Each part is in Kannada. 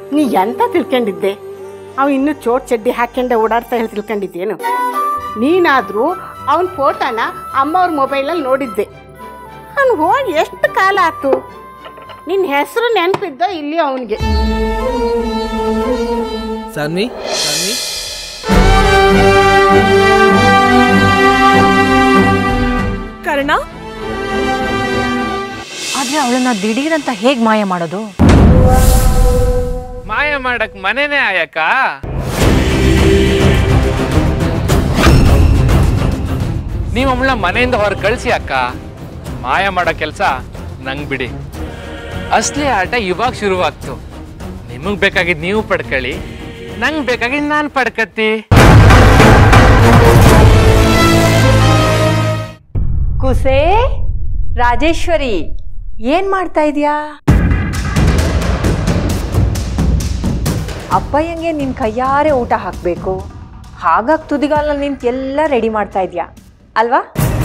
ನೀ ಎಂತ ತಿಳ್ಕೊಂಡಿದ್ದೆ ಅವ ಇನ್ನೂ ಚೋಟ್ ಚಡ್ಡಿ ಹಾಕ್ಯಂಡೆ ಓಡಾಡ್ತಾ ಹೇಳಿ ತಿಳ್ಕೊಂಡಿದ್ದೇನು ನೀನಾದರೂ ಅವನ ಫೋಟೋನ ಅಮ್ಮ ಅವ್ರ ಮೊಬೈಲಲ್ಲಿ ನೋಡಿದ್ದೆ ಅವ್ನು ಹೋಗಿ ಎಷ್ಟು ಕಾಲ ಆಯ್ತು ನಿನ್ನ ಹೆಸರು ನೆನಪಿದ್ದ ಇಲ್ಲಿ ಅವನಿಗೆ ಸಾನ್ವಿ ಸಾನ್ವಿ ಕರ್ಣ ಆದ್ರೆ ಅವಳನ್ನ ದಿಢೀರಂತ ಹೇಗ್ ಮಾಯ ಮಾಡೋದು ಮಾಯ ಮಾಡಕ್ ಮನೆನೇ ಆಯಕ್ಕ ನೀವು ಅವಳನ್ನ ಮನೆಯಿಂದ ಹೊರಗೆ ಕಳಿಸಿ ಅಕ್ಕ ಮಾಯ ಮಾಡೋ ಕೆಲಸ ನಂಗೆ ಬಿಡಿ ಅಸಲಿ ಆಟ ಇವಾಗ ಶುರುವಾಗ್ತು ನಿಮಗೆ ಬೇಕಾಗಿದ್ದು ನೀವು ಪಡ್ಕೊಳ್ಳಿ ನಂಗೆ ಬೇಕಾಗಿದ್ದು ನಾನು ಪಡ್ಕತ್ತಿ ಕುಸೆ ರಾಜೇಶ್ವರಿ ಏನ್ ಮಾಡ್ತಾ ಇದೀಯಾ ಅಪ್ಪಯ್ಯಂಗೆ ನಿನ್ ಕೈಯಾರೆ ಊಟ ಹಾಕ್ಬೇಕು ಹಾಗಾಗಿ ತುದಿಗಾಲ ನಿಂತು ಎಲ್ಲ ರೆಡಿ ಮಾಡ್ತಾ ಇದ್ಯಾ ಅಲ್ವಾ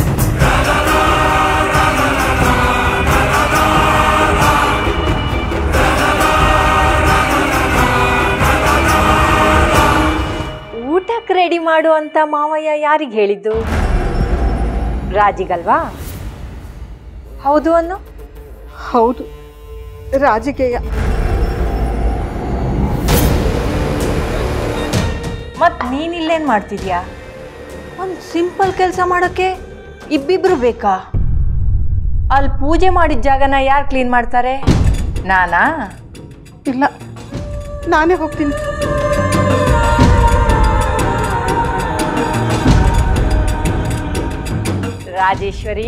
ಊಟಕ್ಕೆ ರೆಡಿ ಮಾಡು ಅಂತ ಮಾವಯ್ಯ ಯಾರಿಗೆ ಹೇಳಿದ್ದು ರಾಜಿಗಲ್ವಾ ಹೌದು ಅನ್ನು ಹೌದು ರಾಜಕೀಯ ಮತ್ ನೀನ್ ಇಲ್ಲೇನ್ ಮಾಡ್ತಿದ್ಯಾ ಒಂದ್ ಸಿಂಪಲ್ ಕೆಲಸ ಮಾಡೋಕೆ ಇಬ್ಬಿಬ್ರು ಬೇಕಾ ಅಲ್ಲಿ ಪೂಜೆ ಮಾಡಿದ ಜಾಗನ ಯಾರು ಕ್ಲೀನ್ ಮಾಡ್ತಾರೆ ನಾನಾ ಇಲ್ಲ ನಾನೇ ಹೋಗ್ತೀನಿ ರಾಜೇಶ್ವರಿ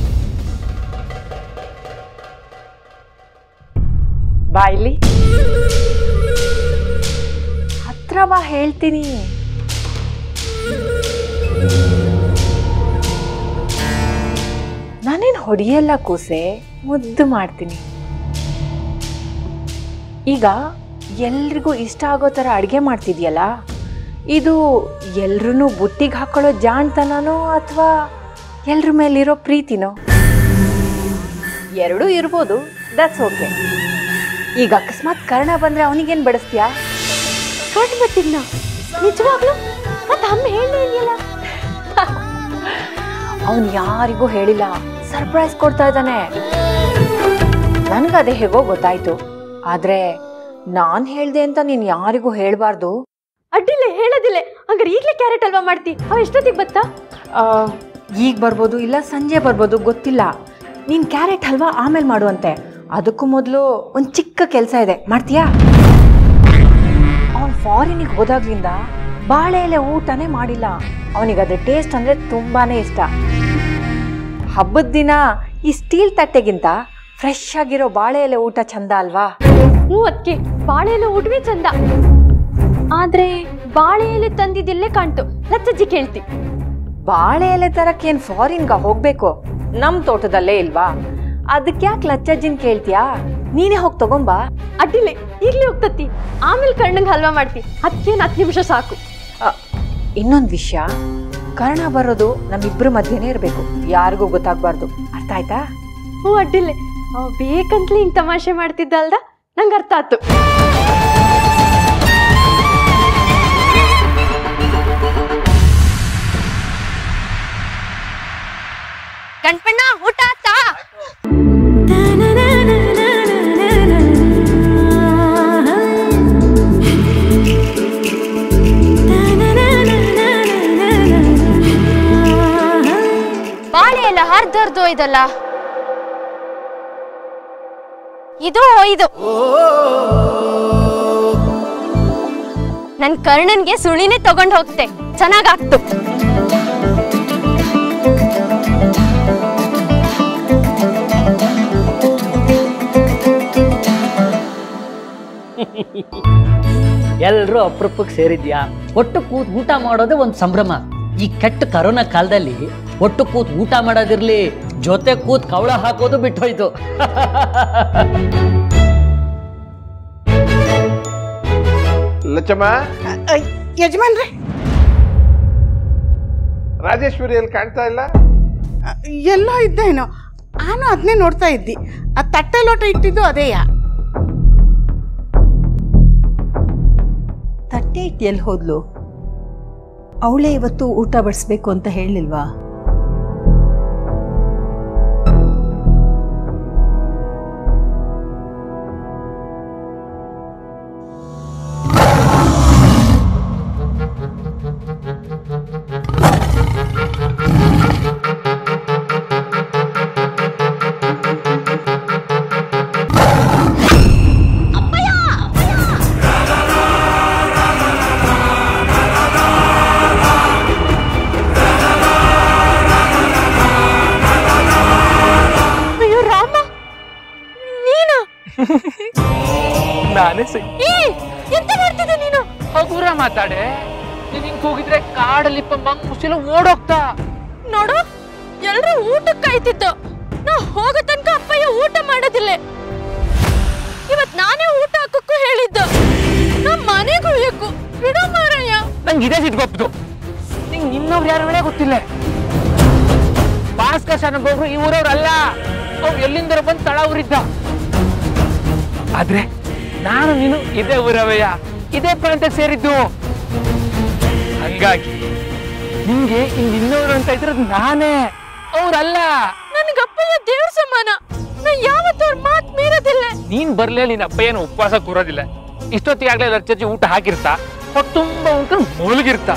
ಬಾಯ್ಲಿ ಹತ್ರ ಬಾ ಹೇಳ್ತೀನಿ ನಾನೇನು ಹೊಡಿಯಲ್ಲ ಕೂಸೆ ಮುದ್ದು ಮಾಡ್ತೀನಿ ಈಗ ಎಲ್ರಿಗೂ ಇಷ್ಟ ಆಗೋ ಥರ ಅಡುಗೆ ಮಾಡ್ತಿದ್ಯಲ್ಲ ಇದು ಎಲ್ರೂ ಬುಟ್ಟಿಗೆ ಹಾಕೊಳ್ಳೋ ಜಾಣ್ತನನೋ ಅಥವಾ ಎಲ್ರ ಮೇಲಿರೋ ಪ್ರೀತಿನೋ ಎರಡೂ ಇರ್ಬೋದು ದಟ್ಸ್ ಓಕೆ ಈಗ ಅಕಸ್ಮಾತ್ ಕರ್ಣ ಬಂದ್ರೆ ಅವನಿಗೇನು ಬಡಿಸ್ತೀಯಾ ಕಟ್ ಬತ್ತಿದ್ನ ನಿಜವಾಗ್ಲು ಮತ್ತೆ ಅಮ್ಮ ಹೇಳಲೇ ಇದೆಯಲ್ಲ ಅವನು ಯಾರಿಗೂ ಹೇಳಿಲ್ಲ ಸರ್ಪ್ರೈಸ್ ಕೊಡ್ತಾ ಇದ್ದಾನೆ ನನ್ಗದೇ ಹೇಗೋ ಗೊತ್ತಾಯ್ತು ಆದ್ರೆ ನಾನ್ ಹೇಳ್ದೆ ಅಂತ ನೀನ್ ಯಾರಿಗೂ ಹೇಳ್ಬಾರ್ದು ಅಡ್ಡಿಲ್ಲ ಹೇಳೋದಿಲ್ಲ ಹಂಗಾರೆ ಈಗಲೇ ಕ್ಯಾರೆಟ್ ಅಲ್ವಾ ಮಾಡ್ತಿ ಅವ ಎಷ್ಟೊತ್ತಿಗೆ ಬತ್ತಾ ಈಗ ಬರ್ಬೋದು ಇಲ್ಲ ಸಂಜೆ ಬರ್ಬೋದು ಗೊತ್ತಿಲ್ಲ ನೀನ್ ಕ್ಯಾರೆಟ್ ಹಲ್ವಾ ಆಮೇಲೆ ಮಾಡುವಂತೆ ಅದಕ್ಕೂ ಮೊದಲು ಒಂದು ಚಿಕ್ಕ ಕೆಲಸ ಇದೆ ಮಾಡ್ತೀಯಾ ಅವನ್ ಫಾರಿನಿಗೆ ಹೋದಾಗ್ಲಿಂದ ಬಾಳೆ ಎಲೆ ಊಟನೇ ಮಾಡಿಲ್ಲ ಅವನಿಗೆ ಅದ್ರ ಟೇಸ್ಟ್ ಅಂದ್ರೆ ತುಂಬಾನೇ ಇಷ್ಟ ಹಬ್ಬದ ದಿನ ಈ ಸ್ಟೀಲ್ ತಟ್ಟೆಗಿಂತ ಫ್ರೆಶ್ ಆಗಿರೋ ಬಾಳೆ ಎಲೆ ಊಟ ಚಂದ ಅಲ್ವಾ ಹ್ಞೂ ಅದಕ್ಕೆ ಬಾಳೆ ಎಲೆ ಊಟವೇ ಚಂದ ಆದ್ರೆ ಬಾಳೆ ಎಲೆ ತಂದಿದ್ದಿಲ್ಲೇ ಕಾಣ್ತು ಲಚ್ಚಜ್ಜಿ ಕೇಳ್ತಿ ಬಾಳೆ ಎಲೆ ತರಕ್ಕೇನ್ ಫಾರಿನ್ಗ ಹೋಗ್ಬೇಕು ನಮ್ ತೋಟದಲ್ಲೇ ಇಲ್ವಾ ಅದಕ್ಕೆ ಯಾಕೆ ಲಚ್ಚಜ್ಜಿನ್ ಕೇಳ್ತೀಯಾ ನೀನೇ ಹೋಗಿ ತಗೊಂಬಾ ಅಡ್ಡಿಲ್ಲ ಈಗಲೇ ಹೋಗ್ತತಿ ಆಮೇಲೆ ಕಣ್ಣಂಗೆ ಹಲ್ವಾ ಮಾಡ್ತಿ ಅದಕ್ಕೇನು ಹತ್ತು ನಿಮಿಷ ಸಾಕು ಇನ್ನೊಂದು ವಿಷಯ ಕರ್ಣ ಬರೋದು ನಮ್ಮಿಬ್ರ ಮಧ್ಯೆನೇ ಇರಬೇಕು ಯಾರಿಗೂ ಗೊತ್ತಾಗ್ಬಾರ್ದು ಅರ್ಥ ಆಯ್ತಾ ಹ್ಞೂ ಅಡ್ಡಿಲ್ಲ ಅವ ಬೇಕಂತಲೇ ಹಿಂಗೆ ತಮಾಷೆ ಮಾಡ್ತಿದ್ದ ಅಲ್ದ ನಂಗೆ ಅರ್ಥ ಆಯ್ತು ಗಣಪಣ್ಣ ಊಟ ಆತಾ ಬಾಳೆ ಎಲ್ಲ ಹರ್ದರ್ದು ಇದಲ್ಲ ಇದು ಇದು ನನ್ ಕರ್ಣನ್ಗೆ ಸುಳಿನೇ ತಗೊಂಡ್ ಹೋಗ್ತೆ ಚೆನ್ನಾಗಾಗ್ತು ಎಲ್ಲರೂ ಅಪರೂಪಕ್ಕೆ ಸೇರಿದ್ಯಾ ಒಟ್ಟು ಕೂತ್ ಊಟ ಮಾಡೋದೇ ಒಂದು ಸಂಭ್ರಮ ಈ ಕೆಟ್ಟ ಕರೋನಾ ಕಾಲದಲ್ಲಿ ಒಟ್ಟು ಕೂತ್ ಊಟ ಮಾಡೋದಿರ್ಲಿ ಜೊತೆ ಕೂತ್ ಕವಳ ಹಾಕೋದು ಬಿಟ್ಟೋಯ್ತು ಲಚ್ಚಮ್ಮ ಯಜಮಾನ್ರೆ ರಾಜೇಶ್ವರಿ ಎಲ್ಲಿ ಕಾಣ್ತಾ ಇಲ್ಲ ಎಲ್ಲೋ ಇದ್ದೇನೋ ನಾನು ಅದನ್ನೇ ನೋಡ್ತಾ ಇದ್ದಿ ಆ ತಟ್ಟೆ ಲೋಟ ಇಟ್ಟಿದ್ದು ಅದೇಯಾ ಬಟ್ಟೆ ಇಟ್ಟು ಎಲ್ಲಿ ಹೋದ್ಲು ಅವಳೇ ಇವತ್ತು ಊಟ ಬಡಿಸ್ಬೇಕು ಅಂತ ಹೇಳಿಲ್ವಾ ಅಯ್ಯೋ ರಾಮ ನೀನು ನಾನೇ ಸಿ ಏ ಎಂತ ಮಾಡ್ತಿದ್ದೆ ನೀನು ಹಗುರ ಮಾತಾಡೆ ನೀನ್ ಹಿಂಗ್ ಹೋಗಿದ್ರೆ ಕಾಡಲ್ಲಿ ಮಂಗ್ ಮುಸಿಲ ಓಡೋಗ್ತಾ ನೋಡು ಎಲ್ರು ಊಟಕ್ಕೆ ಕಾಯ್ತಿದ್ದು ನಾ ಹೋಗೋ ತನಕ ಅಪ್ಪಯ್ಯ ಊಟ ಮಾಡೋದಿಲ್ಲ ಇವತ್ ನಾನೇ ಊಟ ಹಾಕಕ್ಕೂ ಹೇಳಿದ್ದು ನಮ್ ಮನೆಗೆ ಉಳಿಯಕ್ಕೂ ಬಿಡೋ ಮಾರಯ್ಯ ನಂಗೆ ಇದೇ ಸಿಟ್ಗೊಪ್ಪದು ನಿಂಗೆ ಇನ್ನೊಬ್ರು ಯಾರು ಹೇಳೇ ಗೊತ್ತಿಲ್ಲ ಭಾಸ್ಕರ್ ಶಾನಗೋಗ್ರು ಈ ಊರವ್ರಲ್ಲ ಅವ್ರು ಎಲ್ಲಿಂದ ಬಂದು ತಳ ಊರಿದ್ದ ಆದ್ರೆ ನಾನು ನೀನು ಇದೇ ಊರವಯ್ಯ ಇದೇ ಪ್ರಾಂತ್ಯಕ್ಕೆ ಸೇರಿದ್ದು ಹಂಗಾಗಿ ನಿಂಗೆ ಇಲ್ಲಿ ಇನ್ನೊಬ್ರು ಅಂತ ಇದ್ರದ್ ನಾನೇ ಅವ್ರಲ್ಲ ನನ್ಗೆ ಅಪ್ಪಯ್ಯ ದೇವ್ರ ಸಮಾನ ನಾ ಯಾವತ್ತೂ ಅವ್ರ ಮಾತ್ ಮೀರೋದಿಲ್ಲ ನೀನ್ ಬರ್ಲೇ ನಿನ್ನ ಅಪ್ಪ ಏನು ಉಪವಾಸ ಕೂರೋದಿಲ್ಲ ಇಷ್ಟೊತ್ತಿಗಾಗ್ಲೇ ಲರ್ಚಿ ಊಟ ಹಾಕಿರ್ತಾ ಹೊಟ್ಟೆ ತುಂಬ ಉಂಡ್ಕೊಂಡು ಮುಳುಗಿರ್ತಾ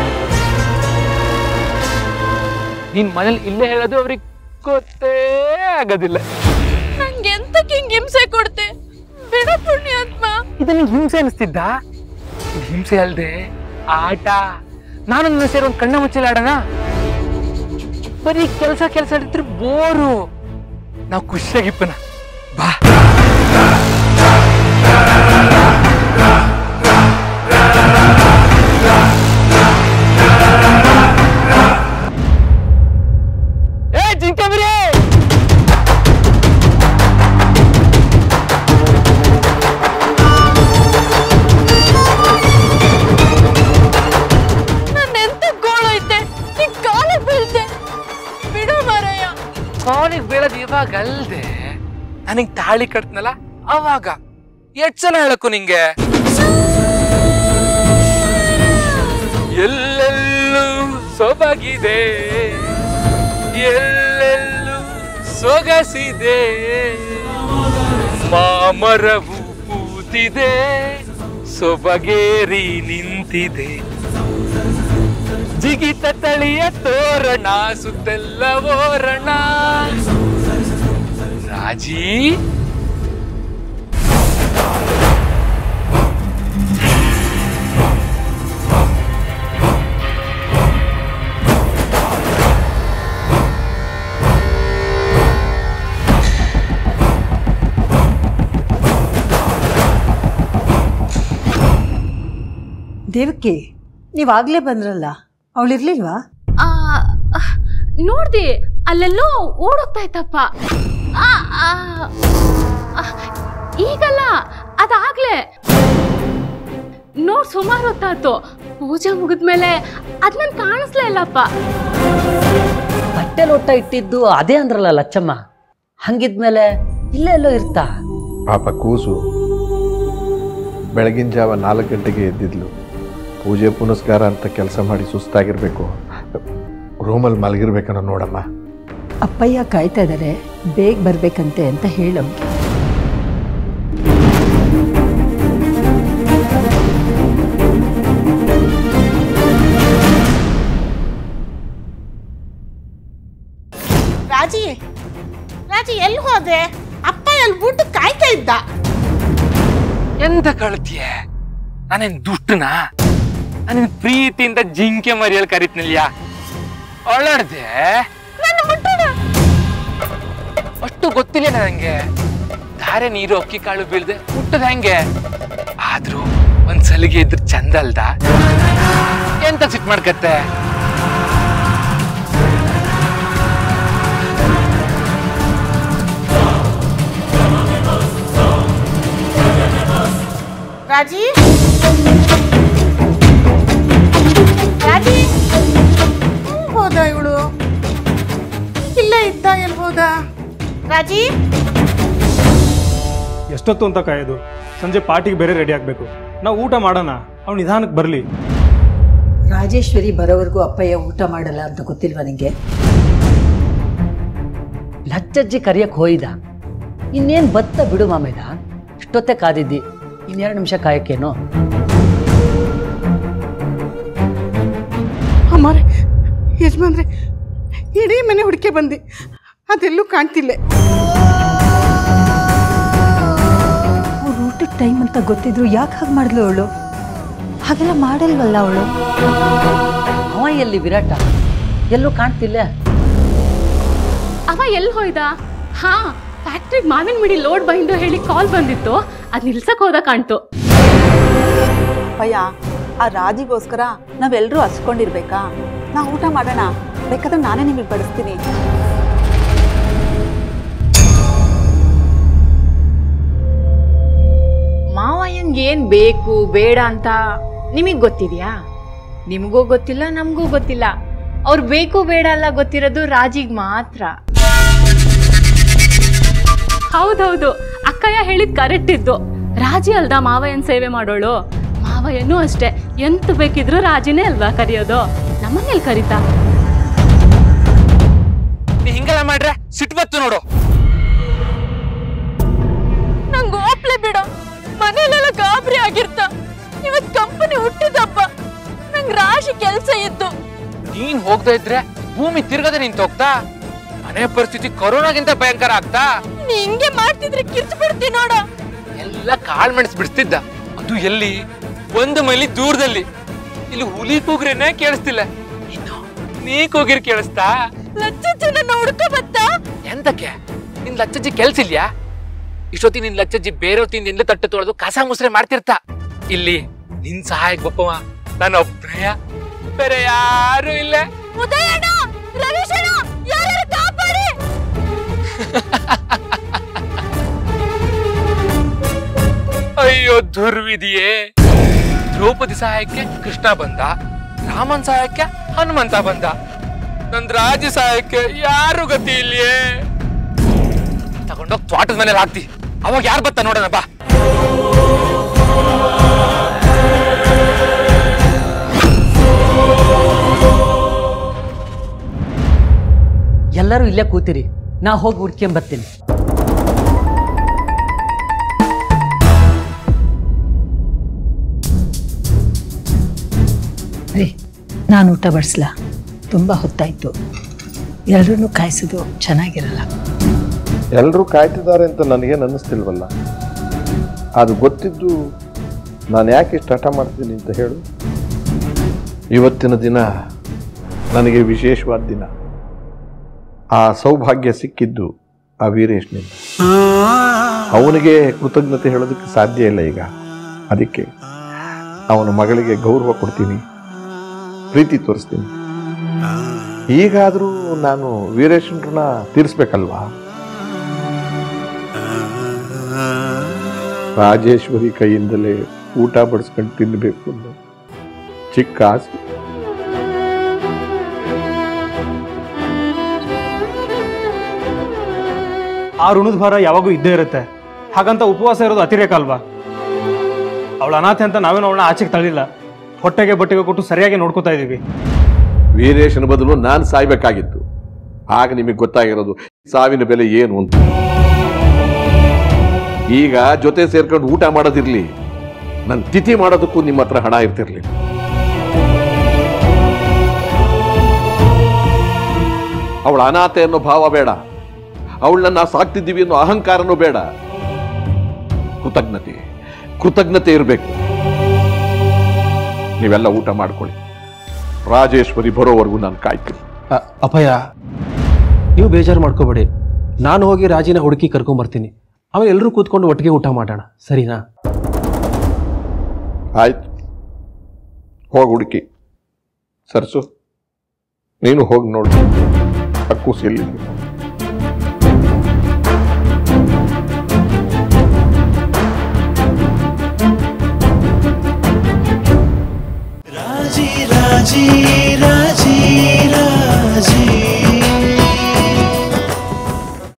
ನೀನ್ ಮನೇಲಿ ಇಲ್ಲೇ ಹೇಳೋದು ಅವ್ರಿಗೆ ಗೊತ್ತೇ ಆಗೋದಿಲ್ಲ ನಂಗೆ ಎಂತಕ್ಕೆ ಹಿಂಗ್ ಹಿಂಸೆ ಕೊಡ್ತೆ ಬಿಡ ಪುಣ್ಯಾತ್ಮ ಇದು ನಿಂಗೆ ಹಿಂಸೆ ಅನಿಸ್ತಿದ್ದ ಇದು ಹಿಂಸೆ ಅಲ್ದೆ ಆಟ ನಾನು ನನ್ನ ಸೇರಿ ಒಂದು ಕಣ್ಣ ಮುಚ್ಚಲ ಆಡೋಣ ಬರೀ ಕೆಲಸ ಕೆಲಸ ಇದ್ರೆ ಬೋರು ನಾವು ಖುಷಿಯಾಗಿಪ್ಪನ ಬಾ ಏ ಜಿಂಕೆ ಬಿರಿ ನನ್ನ ಎಂತ ಗೋಳೈತೆ ನೀ ಕಾಲಿಗೆ ಬೀಳ್ತೆ ಬಿಡೋ ಮಾರಯ್ಯ ಕಾಲಿಗೆ ಬೀಳೋದು ಇವಾಗ ಅಲ್ದೆ ನನಗೆ ತಾಳಿ ಕಟ್ನಲ್ಲ ಅವಾಗ ಎಷ್ಟ್ ಸಲ ಹೇಳಕ್ಕು ನಿಂಗೆ ಎಲ್ಲೆಲ್ಲೂ ಸೊಬಗಿದೆ ಎಲ್ಲೆಲ್ಲೂ ಸೊಗಸಿದೆ ಮಾಮರವು ಕೂತಿದೆ ಸೊಬಗೇರಿ ನಿಂತಿದೆ ಜಿಗಿತ ತಳಿಯ ತೋರಣ ಸುತ್ತೆಲ್ಲ ಓರಣ ರಾಜಿ ದೇವಕ್ಕೆ ನೀವಾಗಲೇ ಬಂದ್ರಲ್ಲ ಅವಳಿರ್ಲಿಲ್ವಾ ಆ, ಅಹ್, ನೋಡ್ದೆ ಅಲ್ಲೆಲ್ಲೋ ಓಡೋಗ್ತಾ ಇತ್ತಪ್ಪ ಆ, ಆ, ಅಹ್, ಈಗಲ್ಲ ಅದಾಗ್ಲೇ ನೋಡ್ ಸುಮಾರು ಹೊತ್ತಾತು ಪೂಜೆ ಮುಗಿದ್ಮೇಲೆ ಅದ್ ನನ್ ಕಾಣಿಸ್ಲೇ ಇಲ್ಲಪ್ಪ ಬಟ್ಟೆ ಲೋಟ ಇಟ್ಟಿದ್ದು ಅದೇ ಅಂದ್ರಲ್ಲ ಲಚ್ಚಮ್ಮ ಹಂಗಿದ್ಮೇಲೆ ಇಲ್ಲೇ ಎಲ್ಲೋ ಇರ್ತಾ ಪಾಪ ಕೂಸು ಬೆಳಗಿನ ಜಾವ ನಾಲ್ಕು ಗಂಟೆಗೆ ಎದ್ದಿದ್ಲು ಪೂಜೆ ಪುನಸ್ಕಾರ ಅಂತ ಕೆಲಸ ಮಾಡಿ ಸುಸ್ತಾಗಿರ್ಬೇಕು ರೂಮಲ್ಲಿ ಮಲಗಿರ್ಬೇಕನ್ನೋ ನೋಡಮ್ಮ ಅಪ್ಪಯ್ಯ ಕಾಯ್ತಾ ಇದ್ದಾರೆ ಬೇಗ ಬರ್ಬೇಕಂತೆ ಅಂತ ಹೇಳವ್ಗೆ ರಾಜಿ ರಾಜಿ ಎಲ್ಲಿ ಹೋದೆ ಅಪ್ಪ ಎಲ್ಲಿ ಊಟ ಕಾಯ್ತಾ ಇದ್ದ ಎಂತ ಕಳ್ತೀಯ ನಾನೇನ್ ದುಷ್ಟನಾ ನಾನೇನ್ ಪ್ರೀತಿಯಿಂದ ಜಿಂಕೆ ಮರಿಯಲ್ಲಿ ಕರಿತ್ನಿಲ್ಯಾ ಒಳ್ಳಾಡ್ದೆ ಅಷ್ಟು ಗೊತ್ತಿಲ್ಲ ನಂಗೆ ಧಾರೆ ನೀರು ಅಕ್ಕಿ ಕಾಳು ಬೀಳ್ದೆ ಹುಟ್ಟದ ಹೆಂಗೆ ಆದ್ರೂ ಒಂದ್ ಸಲಿಗೆ ಇದ್ರ ಚಂದ ಅಲ್ದ ಎಂತ ಸಿಟ್ ಮಾಡ್ಕತ್ತೆ ರಾಜಿ ರಾಜಿ ಎಲ್ಲಿ ಹೋದ ಇವಳು ಇಲ್ಲೇ ಇದ್ದ ಎಲ್ಲಿ ಹೋದ ರಾಜಿ ಎಷ್ಟೊತ್ತು ಅಂತ ಕಾಯೋದು ಸಂಜೆ ಪಾರ್ಟಿಗೆ ಬೇರೆ ರೆಡಿ ಆಗಬೇಕು ನಾವು ಊಟ ಮಾಡೋಣ ಅವ್ನು ನಿಧಾನಕ್ಕೆ ಬರಲಿ ರಾಜೇಶ್ವರಿ ಬರೋವರೆಗೂ ಅಪ್ಪಯ್ಯ ಊಟ ಮಾಡಲ್ಲ ಅಂತ ಗೊತ್ತಿಲ್ವಾ ನಿಂಗೆ ಲಚ್ಚಜ್ಜಿ ಕರಿಯಕ್ಕೆ ಹೋಯ್ದ ಇನ್ನೇನು ಬತ್ತ ಬಿಡು ಮಾಮೇದ ಇಷ್ಟೊತ್ತೆ ಕಾದಿದ್ದಿ ಇನ್ನೆರಡು ನಿಮಿಷ ಕಾಯಕ್ಕೇನೋ ಅಮ್ಮಾರೆ ಯಜಮಾನ್ರೆ ಇಡೀ ಮನೆ ಹುಡುಕೆ ಬಂದು ಅದೆಲ್ಲೂ ಕಾಣ್ತಿಲ್ಲ ಅವ್ರ ಊಟದ ಟೈಮ್ ಅಂತ ಗೊತ್ತಿದ್ರು ಯಾಕೆ ಹಾಗೆ ಮಾಡಿದ್ಲು ಅವಳು ಹಾಗೆಲ್ಲ ಮಾಡಲ್ವಲ್ಲ ಅವಳು ಅವ ಎಲ್ಲಿ ವಿರಾಟ ಎಲ್ಲೂ ಕಾಣ್ತಿಲ್ಲ ಅವ ಎಲ್ಲಿ ಹೋಯ್ದ ಹಾ ಫ್ಯಾಕ್ಟ್ರಿಗೆ ಮಾವಿನ ಮಿಡಿ ಲೋಡ್ ಬೈಂದು ಹೇಳಿ ಕಾಲ್ ಬಂದಿತ್ತು ಅದ್ ನಿಲ್ಸಕ್ ಹೋದ ಕಾಣ್ತು ಅಯ್ಯ ಆ ರಾಜಿಗೋಸ್ಕರ ನಾವೆಲ್ಲರೂ ಹಸ್ಕೊಂಡಿರ್ಬೇಕಾ ನಾ ಊಟ ಮಾಡೋಣ ಬೇಕಾದ್ರೆ ನಾನೇ ನಿಮಗೆ ಬಡಿಸ್ತೀನಿ ಮಾವಯ್ಯಂಗೆ ಏನ್ ಬೇಕು ಬೇಡ ಅಂತ ನಿಮಗ್ ಗೊತ್ತಿದ್ಯಾ ನಿಮಗೂ ಗೊತ್ತಿಲ್ಲ ನಮಗೂ ಗೊತ್ತಿಲ್ಲ ಅವ್ರು ಬೇಕು ಬೇಡ ಎಲ್ಲ ಗೊತ್ತಿರೋದು ರಾಜಿಗ್ ಮಾತ್ರ ಹೌದೌದು ಅಕ್ಕಯ್ಯ ಹೇಳಿದ್ ಕರೆಕ್ಟ್ ಇದ್ದು ರಾಜಿ ಅಲ್ದ ಮಾವಯ್ಯನ್ ಸೇವೆ ಮಾಡೋಳು ಮಾವಯ್ಯನೂ ಅಷ್ಟೇ ಎಂತ ಬೇಕಿದ್ರು ರಾಜಿನೇ ಅಲ್ವಾ ಕರೆಯೋದು ನಮ್ಮನೇಲಿ ಕರೀತಾ ನೀ ಹಿಂಗೆಲ್ಲ ಮಾಡ್ರೆ ಸಿಟ್ಟು ಬತ್ತು ನೋಡು ನಂಗೆ ಓಪ್ಲೆ ಬಿಡು ಮನೇಲೆಲ್ಲ ಗಾಬರಿ ಆಗಿರ್ತ ಇವತ್ ಕಂಪನಿ ಹುಟ್ಟಿದಪ್ಪ ನಂಗ್ ರಾಶಿ ಕೆಲ್ಸ ಇತ್ತು ನೀನ್ ಹೋಗ್ತಾ ಇದ್ರೆ ಭೂಮಿ ತಿರ್ಗದೆ ನಿಂತ ಹೋಗ್ತಾ ಮನೆ ಪರಿಸ್ಥಿತಿ ಕೊರೋನಾಗಿಂತ ಭಯಂಕರ ಆಗ್ತಾ ನೀ ಹಿಂಗೆ ಮಾಡ್ತಿದ್ರೆ ಕಿರ್ಚ್ ಬಿಡ್ತಿ ನೋಡ ಎಲ್ಲ ಕಾಳ್ ಮೆಣಸ್ ಬಿಡಿಸ್ತಿದ್ದ ಅದು ಎಲ್ಲಿ ಒಂದು ಮೈಲಿ ದೂರದಲ್ಲಿ ಇಲ್ಲಿ ಹುಲಿ ಕೂಗ್ರೇನೆ ಕೇಳಿಸ್ತಿಲ್ಲ ಇನ್ನು ನೀ ಕೂಗಿರ್ ಕೇಳಿಸ್ತಾ ಲಚ್ಚ ನನ್ನ ಹುಡ್ಕೊ ಬತ್ತ ಎಂತಕ್ಕೆ ನಿನ್ ಲಚ್ಚಜ್ಜಿ ಕೆಲ್ಸ ಇಲ್ಯಾ ಇಷ್ಟೊತ್ತಿ ನಿನ್ ಲಚ್ಚಜ್ಜಿ ಬೇರೆಯವ್ರ ತಿಂದಿಂದ ತಟ್ಟೆ ತೊಳೆದು ಕಸ ಮುಸ್ರೆ ಮಾಡ್ತಿರ್ತ ಇಲ್ಲಿ ನಿನ್ ಸಹಾಯಕ್ ಬಪ್ಪವ ನನ್ನ ಒಬ್ಬನೆಯ ಬೇರೆ ಯಾರು ಇಲ್ಲ ಉದಯಣ್ಣ ರವೀಶಣ್ಣ ಯಾರು ಕಾಪಾಡಿ ಅಯ್ಯೋ ದುರ್ವಿಧಿಯೇ ದ್ರೌಪದಿ ಸಹಾಯಕ್ಕೆ ಕೃಷ್ಣ ಬಂದ ರಾಮನ್ ಸಹಾಯಕ್ಕೆ ಹನುಮಂತ ಬಂದ ನನ್ ರಾಜ ಸಹಾಯಕ್ಕೆ ಯಾರು ಗತಿ ಇಲ್ಲಿಯೇ ತಗೊಂಡೋಗ್ ತ್ವಾಟದ ಮೇಲೆ ಹಾಕ್ತಿ ಅವಾಗ ಯಾರು ಬತ್ತ ನೋಡೋಣ ಬಾ ಎಲ್ಲರೂ ಇಲ್ಲೇ ಕೂತಿರಿ ನಾ ಹೋಗಿ ಹುಡ್ಕೊಂಬರ್ತೀನಿ ರೀ ನಾನು ಊಟ ಬಡಿಸ್ಲಾ ತುಂಬ ಹೊತ್ತಾಯಿತು ಎಲ್ಲರೂ ಕಾಯಿಸೋದು ಚೆನ್ನಾಗಿರಲ್ಲ ಎಲ್ಲರೂ ಕಾಯ್ತಿದ್ದಾರೆ ಅಂತ ನನಗೇನು ಅನ್ನಿಸ್ತಿಲ್ವಲ್ಲ ಅದು ಗೊತ್ತಿದ್ದು ನಾನು ಯಾಕೆ ಇಷ್ಟು ಹಠ ಮಾಡ್ತೀನಿ ಅಂತ ಹೇಳು ಇವತ್ತಿನ ದಿನ ನನಗೆ ವಿಶೇಷವಾದ ದಿನ ಆ ಸೌಭಾಗ್ಯ ಸಿಕ್ಕಿದ್ದು ಆ ವೀರೇಶ್ನಿಂದ ಅವನಿಗೆ ಕೃತಜ್ಞತೆ ಹೇಳೋದಕ್ಕೆ ಸಾಧ್ಯ ಇಲ್ಲ ಈಗ ಅದಕ್ಕೆ ಅವನ ಮಗಳಿಗೆ ಗೌರವ ಕೊಡ್ತೀನಿ ಪ್ರೀತಿ ತೋರಿಸ್ತೀನಿ ಈಗಾದರೂ ನಾನು ವೀರೇಶನ್ ಋಣ ತೀರಿಸ್ಬೇಕಲ್ವಾ ರಾಜೇಶ್ವರಿ ಕೈಯಿಂದಲೇ ಊಟ ಬಡಿಸ್ಕೊಂಡು ತಿನ್ನಬೇಕು ಅನ್ನೋ ಚಿಕ್ಕ ಆಸೆ ಆ ಋಣದ ಭಾರ ಯಾವಾಗೂ ಇದ್ದೇ ಇರುತ್ತೆ ಹಾಗಂತ ಉಪವಾಸ ಇರೋದು ಅತಿರೇಕ ಅಲ್ವಾ ಅವಳ ಅನಾಥೆ ಅಂತ ನಾವೇನು ಅವಳನ್ನ ಆಚೆಗೆ ತಳ್ಳಿಲ್ಲ ಹೊಟ್ಟೆಗೆ ಬಟ್ಟೆಗೆ ಕೊಟ್ಟು ಸರಿಯಾಗಿ ನೋಡ್ಕೋತಾ ಇದ್ದೀವಿ ವೀರೇಶನ ಬದಲು ನಾನು ಸಾಯ್ಬೇಕಾಗಿತ್ತು ಆಗ ನಿಮಗೆ ಗೊತ್ತಾಗಿರೋದು ಸಾವಿನ ಬೆಲೆ ಏನು ಅಂತ ಈಗ ಜೊತೆ ಸೇರ್ಕೊಂಡು ಊಟ ಮಾಡೋದಿರ್ಲಿ ನನ್ನ ತಿಥಿ ಮಾಡೋದಕ್ಕೂ ನಿಮ್ಮ ಹತ್ರ ಹಣ ಇರ್ತಿರ್ಲಿ ಅವಳ ಅನಾಥೆ ಅನ್ನೋ ಭಾವ ಬೇಡ ಅವಳನ್ನ ನಾವು ಸಾಕ್ತಿದ್ದೀವಿ ಅನ್ನೋ ಅಹಂಕಾರನೂ ಬೇಡ ಕೃತಜ್ಞತೆ ಕೃತಜ್ಞತೆ ಇರಬೇಕು ನೀವೆಲ್ಲ ಊಟ ಮಾಡ್ಕೊಳ್ಳಿ ರಾಜೇಶ್ವರಿ ಬರೋವರೆಗೂ ನಾನು ಕಾಯ್ತೀನಿ ಅಪಯ ನೀವು ಬೇಜಾರು ಮಾಡ್ಕೋಬೇಡಿ ನಾನು ಹೋಗಿ ರಾಜಿನ ಹುಡುಕಿ ಕರ್ಕೊಂಬರ್ತೀನಿ ಆಮೇಲೆ ಎಲ್ಲರೂ ಕೂತ್ಕೊಂಡು ಒಟ್ಟಿಗೆ ಊಟ ಮಾಡೋಣ ಸರಿನಾ ಆಯ್ತು ಹೋಗಿ ಹುಡುಕಿ ಸರ್ಸು ನೀನು ಹೋಗಿ ನೋಡು ಅಕ್ಕೂಸ್ ಎಲ್ಲಿದೆ